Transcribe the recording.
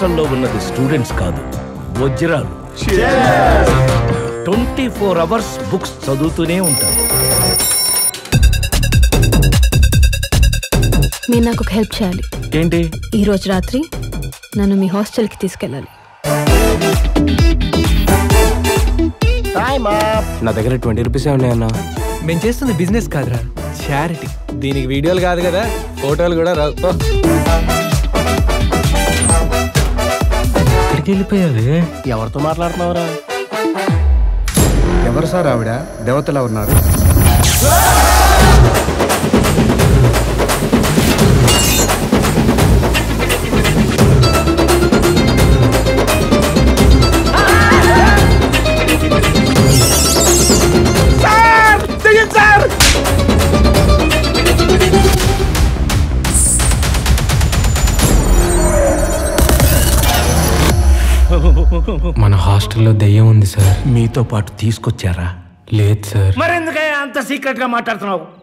హాస్టల్లో ఉన్నది స్టూడెంట్స్ కాదు వజ్రాలు ట్వంటీ ఫోర్ అవర్స్ బుక్స్ చదువుతూనే ఉంటారు మీరు నాకు ఒక హెల్ప్ చేయాలి ఏంటి ఈ రోజు రాత్రి నన్ను మీ హాస్టల్కి తీసుకెళ్ళాలి నా దగ్గర ట్వంటీ రూపీస్ ఉన్నాయన్నా మేము చేస్తుంది బిజినెస్ కాదురా చారిటీ దీనికి వీడియోలు కాదు కదా ఫోటోలు కూడా రావు పో. ఎక్కడికి వెళ్ళిపోయావి ఎవరితో మాట్లాడుతున్నావురా ఎవరు సార్ ఆవిడ దేవతలా ఉన్నారు మన హాస్టల్లో దెయ్యం ఉంది సార్ మీతో పాటు తీసుకొచ్చారా లేదు సార్ మరెందుకయ్యా అంత సీక్రెట్ గా మాట్లాడుతున్నావు